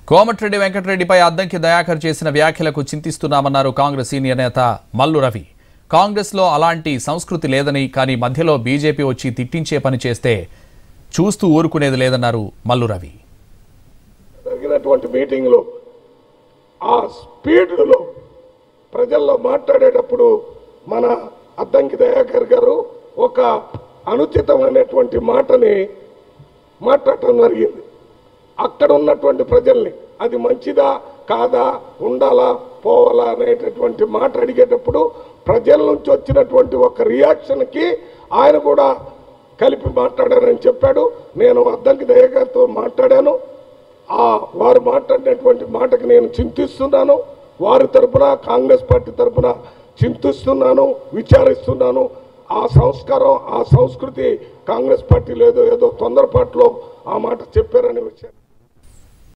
కోమటిరెడ్డి వెంకటరెడ్డిపై అద్దంకి దయాకర్ చేసిన వ్యాఖ్యలకు చింతిస్తున్నామన్నారు కాంగ్రెస్ సీనియర్ నేత మల్లు రవి కాంగ్రెస్లో అలాంటి సంస్కృతి లేదని కానీ మధ్యలో బీజేపీ వచ్చి తిట్టించే పని చేస్తే చూస్తూ ఊరుకునేది లేదన్నారు మల్లు రవి జరిగినటువంటి మీటింగ్లో ఆ స్పీడ్లో ప్రజల్లో మాట్లాడేటప్పుడు మన అద్దంకి దయాకర్ గారు ఒక అనుచితమైనటువంటి మాటని మాట్లాడటం జరిగింది అక్కడ ఉన్నటువంటి ప్రజల్ని అది మంచిదా కాదా ఉండాలా పోవాలా అనేటటువంటి మాట అడిగేటప్పుడు ప్రజల నుంచి వచ్చినటువంటి ఒక రియాక్షన్కి ఆయన కూడా కలిపి మాట్లాడానని చెప్పాడు నేను అద్దంకి దయాకర్తో మాట్లాడాను ఆ వారు మాట్లాడినటువంటి మాటకి నేను చింతిస్తున్నాను వారి తరపున కాంగ్రెస్ పార్టీ తరపున చింతిస్తున్నాను విచారిస్తున్నాను ఆ సంస్కారం ఆ సంస్కృతి కాంగ్రెస్ పార్టీ లేదో ఏదో తొందరపాటులో ఆ మాట చెప్పారనే విషయం